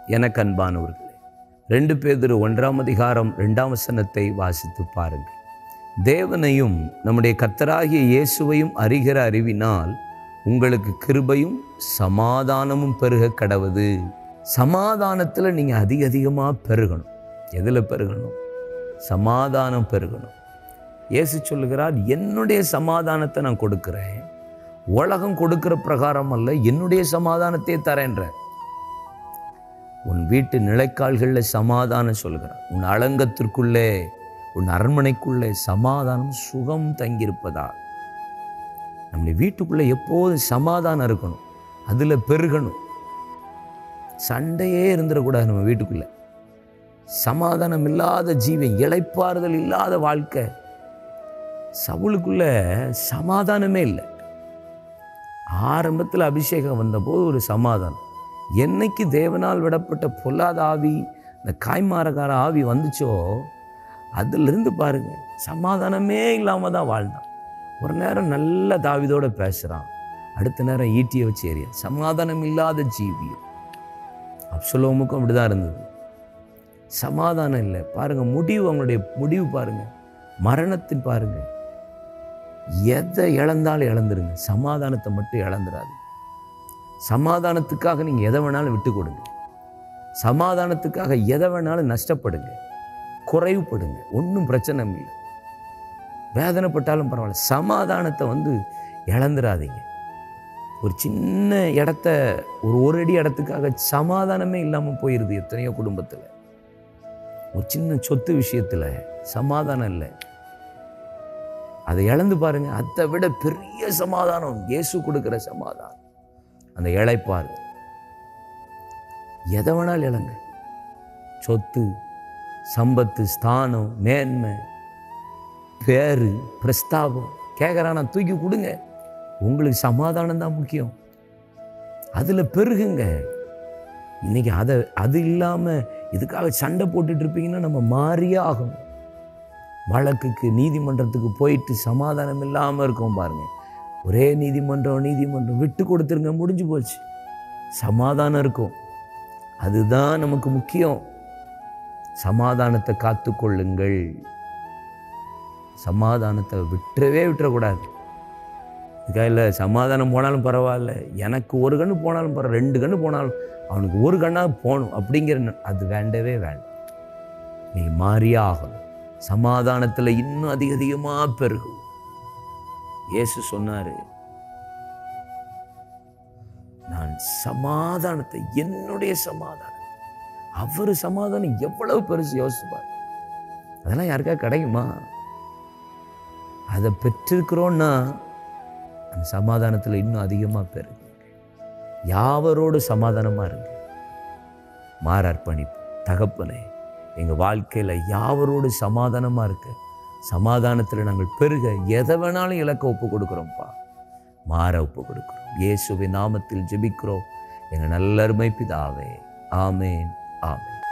எனக்கு அன்பானவர்களே ரெண்டு பேர் ஒன்றாம் அதிகாரம் ரெண்டாம் வசனத்தை வாசித்து பாருங்கள் தேவனையும் நம்முடைய கர்த்தராகிய இயேசுவையும் அறிகிற அறிவினால் உங்களுக்கு கிருபையும் சமாதானமும் பெருக கடவுது சமாதானத்தில் நீங்கள் அதிக அதிகமாக பெருகணும் எதில் பெருகணும் சமாதானம் பெருகணும் இயேசு சொல்லுகிறார் என்னுடைய சமாதானத்தை நான் கொடுக்கிறேன் உலகம் கொடுக்கிற பிரகாரம் அல்ல என்னுடைய சமாதானத்தை தரேன்ற உன் வீட்டு நிலைக்கால்களில் சமாதானம் சொல்கிறார் உன் அலங்கத்திற்குள்ளே உன் அரண்மனைக்குள்ளே சமாதானம் சுகம் தங்கியிருப்பதா நம்முடைய வீட்டுக்குள்ளே எப்போதும் சமாதானம் இருக்கணும் அதில் பெருகணும் சண்டையே இருந்துடக்கூடாது நம்ம வீட்டுக்குள்ளே சமாதானம் இல்லாத ஜீவன் இளைப்பாறுதல் இல்லாத வாழ்க்கை சவுளுக்குள்ள சமாதானமே இல்லை ஆரம்பத்தில் அபிஷேகம் வந்தபோது ஒரு சமாதானம் என்னைக்கு தேவனால் விடப்பட்ட பொல்லாத ஆவி இந்த காய்மாரக்கார ஆவி வந்துச்சோ அதிலிருந்து பாருங்க சமாதானமே இல்லாமல் தான் வாழ்ந்தான் ஒரு நேரம் நல்ல தாவிதோட பேசுகிறான் அடுத்த நேரம் ஈட்டியை வச்சு எறிய சமாதானம் இல்லாத ஜீவியம் அப்சலோமுக்கும் அப்படிதான் இருந்தது சமாதானம் இல்லை பாருங்க முடிவு அவங்களுடைய முடிவு பாருங்க மரணத்தின் பாருங்க எதை இழந்தாலும் இழந்துருங்க சமாதானத்தை மட்டும் இழந்துடாது சமாதானத்துக்காக நீங்கள் எதை வேணாலும் விட்டு கொடுங்க சமாதானத்துக்காக எதை வேணாலும் நஷ்டப்படுங்க குறைவுபடுங்க ஒன்றும் பிரச்சனை இல்லை வேதனைப்பட்டாலும் பரவாயில்ல சமாதானத்தை வந்து இழந்துடாதீங்க ஒரு சின்ன இடத்த ஒரு ஒரு அடி இடத்துக்காக சமாதானமே இல்லாமல் போயிடுது எத்தனையோ குடும்பத்தில் ஒரு சின்ன சொத்து விஷயத்தில் சமாதானம் இல்லை அதை இழந்து பாருங்க அதை விட பெரிய சமாதானம் இயேசு கொடுக்குற சமாதானம் அந்த இழைப்பார் எதை வேணாலும் இழங்க சொத்து சம்பத்து ஸ்தானம் மேன்மை பேரு பிரஸ்தாபம் கேட்குறானா தூக்கி கொடுங்க உங்களுக்கு சமாதானம் தான் முக்கியம் அதில் பெருகுங்க இன்னைக்கு அதை அது இல்லாமல் இதுக்காக சண்டை போட்டுட்டு இருப்பீங்கன்னா நம்ம மாறியே ஆகணும் வழக்குக்கு நீதிமன்றத்துக்கு போயிட்டு சமாதானம் இல்லாமல் இருக்கோம் பாருங்க ஒரே நீதிமன்றம் நீதிமன்றம் விட்டு கொடுத்துருங்க முடிஞ்சு போச்சு சமாதானம் இருக்கும் அதுதான் நமக்கு முக்கியம் சமாதானத்தை காத்துக்கொள்ளுங்கள் சமாதானத்தை விட்டுறவே விட்டுறக்கூடாது இதுக்காக இல்லை சமாதானம் போனாலும் பரவாயில்ல எனக்கு ஒரு கண்ணு போனாலும் பரவாயில்ல ரெண்டு கண்ணு போனாலும் அவனுக்கு ஒரு கண்ணாக போகணும் அப்படிங்கிற ந- அது வேண்டவே வேண்டாம் நீ மாறியே ஆகணும் சமாதானத்தில் இன்னும் அதிக அதிகமாக பெருகும் இயேசு சொன்னாரு நான் சமாதானத்தை என்னுடைய சமாதானம் அவர் சமாதானம் எவ்வளவு பெருசு யோசிப்பார் அதெல்லாம் யாருக்கா கிடைக்குமா அதை பெற்றிருக்கிறோன்னா அந்த சமாதானத்தில் இன்னும் அதிகமாக பெருங்க யாவரோடு சமாதானமாக இருங்க மாற அர்ப்பணிப்பு தகப்பனே எங்கள் வாழ்க்கையில் யாவரோடு சமாதானமாக இருக்க சமாதானத்தில் நாங்கள் பெருக எதை வேணாலும் இலக்க ஒப்பு கொடுக்குறோம்ப்பா மாற ஒப்பு கொடுக்குறோம் இயேசுவின் நாமத்தில் ஜெபிக்கிறோம் எங்கள் நல்லருமை பிதாவே ஆமேன் ஆமேன்